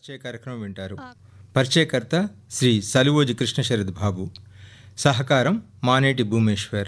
పరిచయ కార్యక్రమం వింటారు పరిచయకర్త శ్రీ సలువోజి కృష్ణశరద్ బాబు సహకారం మానేటి భూమేశ్వర్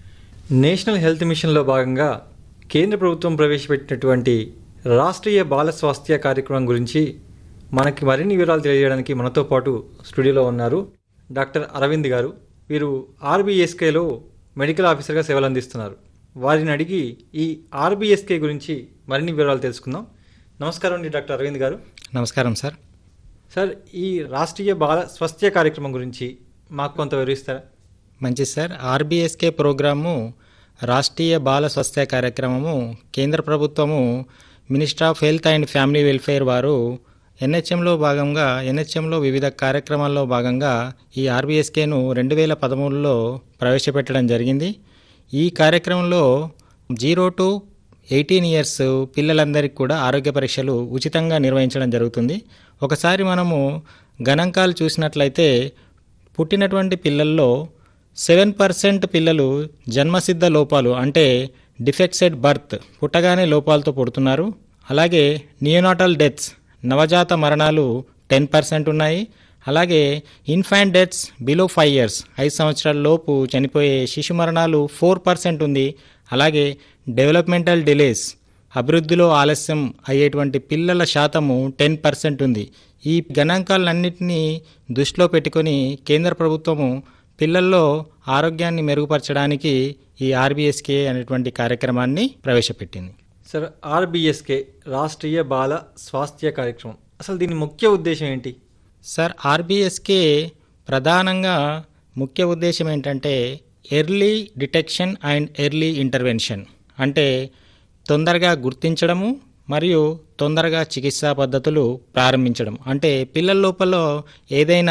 నేషనల్ హెల్త్ మిషన్లో భాగంగా కేంద్ర ప్రభుత్వం ప్రవేశపెట్టినటువంటి రాష్ట్రీయ బాల స్వాస్థ్య కార్యక్రమం గురించి మనకి మరిన్ని వివరాలు తెలియజేయడానికి మనతో పాటు స్టూడియోలో ఉన్నారు డాక్టర్ అరవింద్ గారు వీరు ఆర్బీఎస్కేలో మెడికల్ ఆఫీసర్గా సేవలు అందిస్తున్నారు వారిని అడిగి ఈ ఆర్బీఎస్కే గురించి మరిన్ని వివరాలు తెలుసుకుందాం నమస్కారం అండి డాక్టర్ అరవింద్ గారు నమస్కారం సార్ సార్ ఈ రాష్ట్రీయ బాల స్వాస్థ్య కార్యక్రమం గురించి మాకు కొంత వివరిస్తారా మంచిది sir R B S K programme Rashtriya Bala Swasthya కార్యక్రమము కేంద్ర ప్రభుత్వము minister of health and family welfare వారు ఎన్హెచ్ఎంలో భాగంగా ఎన్హెచ్ఎంలో వివిధ కార్యక్రమాల్లో భాగంగా ఈ ఆర్బీఎస్కేను రెండు వేల పదమూడులో ప్రవేశపెట్టడం జరిగింది ఈ కార్యక్రమంలో జీరో టు ఎయిటీన్ ఇయర్స్ పిల్లలందరికీ కూడా ఆరోగ్య పరీక్షలు ఉచితంగా నిర్వహించడం జరుగుతుంది ఒకసారి మనము గణాంకాలు చూసినట్లయితే పుట్టినటువంటి పిల్లల్లో సెవెన్ పర్సెంట్ పిల్లలు జన్మసిద్ధ లోపాలు అంటే డిఫెక్సెడ్ బర్త్ పుట్టగానే లోపాలతో పుడుతున్నారు అలాగే నియోనాటల్ డెత్స్ నవజాత మరణాలు టెన్ పర్సెంట్ ఉన్నాయి అలాగే infant deaths below five years ఐదు సంవత్సరాల లోపు చనిపోయే శిశు మరణాలు ఫోర్ పర్సెంట్ ఉంది అలాగే డెవలప్మెంటల్ డిలేస్ అభివృద్ధిలో ఆలస్యం అయ్యేటువంటి పిల్లల శాతము టెన్ పర్సెంట్ ఉంది ఈ గణాంకాలన్నింటినీ దృష్టిలో పెట్టుకొని కేంద్ర ప్రభుత్వము పిల్లల్లో ఆరోగ్యాన్ని మెరుగుపరచడానికి ఈ ఆర్బీఎస్కే అనేటువంటి కార్యక్రమాన్ని ప్రవేశపెట్టింది సార్ ఆర్బీఎస్కే రాష్ట్రీయ బాల స్వాస్థ్య కార్యక్రమం అసలు దీని ముఖ్య ఉద్దేశం ఏంటి సార్ ఆర్బీఎస్కే ప్రధానంగా ముఖ్య ఉద్దేశం ఏంటంటే early detection and early intervention అంటే తొందరగా గుర్తించడము మరియు తొందరగా చికిత్సా పద్ధతులు ప్రారంభించడం అంటే పిల్లల లోపల ఏదైనా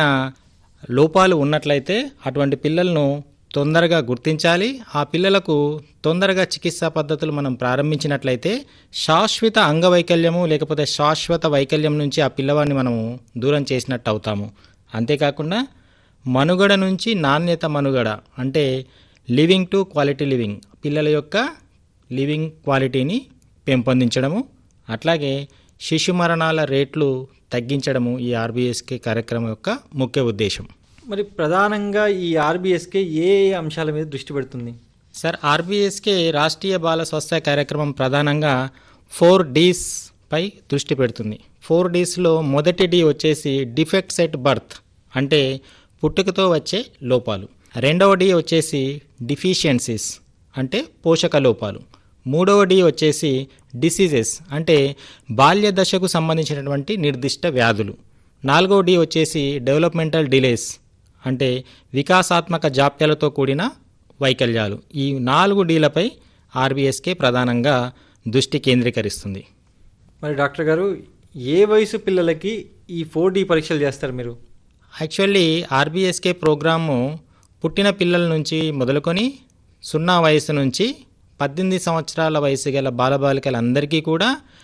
లోపాలు ఉన్నట్లయితే అటువంటి పిల్లలను తొందరగా గుర్తించాలి ఆ పిల్లలకు తొందరగా చికిత్సా పద్ధతులు మనం ప్రారంభించినట్లయితే శాశ్వత అంగవైకల్యము లేకపోతే శాశ్వత వైకల్యం నుంచి ఆ పిల్లవాడిని మనము దూరం చేసినట్టు అవుతాము అంతేకాకుండా మనుగడ నుంచి నాణ్యత మనుగడ అంటే లివింగ్ టు క్వాలిటీ లివింగ్ పిల్లల యొక్క లివింగ్ క్వాలిటీని పెంపొందించడము అట్లాగే శిశు మరణాల రేట్లు తగ్గించడము ఈ ఆర్బీఎస్కే కార్యక్రమం యొక్క ముఖ్య ఉద్దేశం మరి ప్రధానంగా ఈ ఆర్బీఎస్కే ఏ ఏ అంశాల మీద దృష్టి పెడుతుంది సార్ ఆర్బీఎస్కే రాష్ట్రీయ బాల స్వాస్థ్య కార్యక్రమం ప్రధానంగా ఫోర్ డీస్ పై దృష్టి పెడుతుంది ఫోర్ డీస్లో మొదటి డి వచ్చేసి డిఫెక్ట్స్ ఎట్ బర్త్ అంటే పుట్టుకతో వచ్చే లోపాలు రెండవ డి వచ్చేసి డిఫిషియన్సీస్ అంటే పోషక లోపాలు మూడవ డి వచ్చేసి డిసీజెస్ అంటే బాల్య దశకు సంబంధించినటువంటి నిర్దిష్ట వ్యాధులు నాలుగవ డి వచ్చేసి డెవలప్మెంటల్ డిలేస్ అంటే వికాసాత్మక జాప్యాలతో కూడిన వైకల్యాలు ఈ నాలుగు డీలపై ఆర్బీఎస్కే ప్రధానంగా దృష్టి కేంద్రీకరిస్తుంది మరి డాక్టర్ గారు ఏ వయసు పిల్లలకి ఈ ఫోర్ డి పరీక్షలు చేస్తారు మీరు యాక్చువల్లీ ఆర్బీఎస్కే ప్రోగ్రాము పుట్టిన పిల్లల నుంచి మొదలుకొని సున్నా వయసు నుంచి పద్దెనిమిది సంవత్సరాల వయసు గల బాలబాలికలందరికీ కూడా